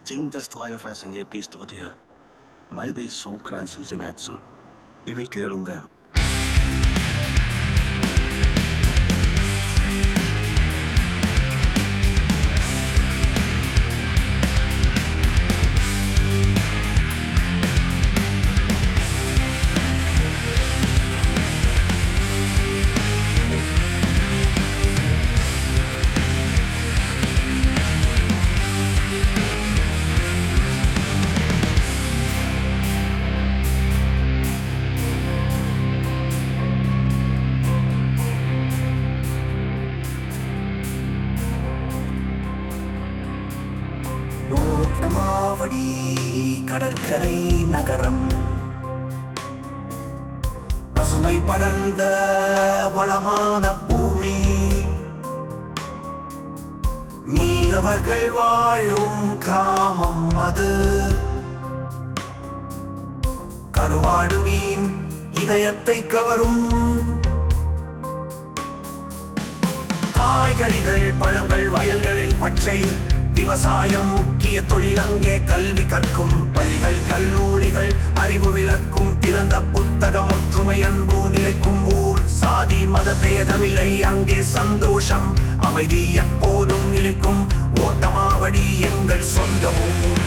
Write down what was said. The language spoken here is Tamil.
Think das Feuerfassen hier bist du dir. Weil wir so krank sind im Herzen. Wie will Klärung மாவடி கடற்கரை நகரம் பசுமை படர்ந்த வளமான பூமி மீனவர்கள் வாழும் கிராமம் அது கருவாடு மீன் இதயத்தை கவரும் காய்கறிகள் பழங்கள் வயல்களில் பச்சை விவசாயம் முக்கிய தொழில் அங்கே கல்வி கற்கும் பள்ளிகள் கல்லூரிகள் அறிவு விளக்கும் திறந்த புத்தகம் ஒற்றுமை அன்பு நிலைக்கும் ஊர் சாதி மத பேதமில்லை அங்கே சந்தோஷம் அமைதி எப்போதும் நிலைக்கும் ஓட்டமாவடி எங்கள் சொந்த ஊர்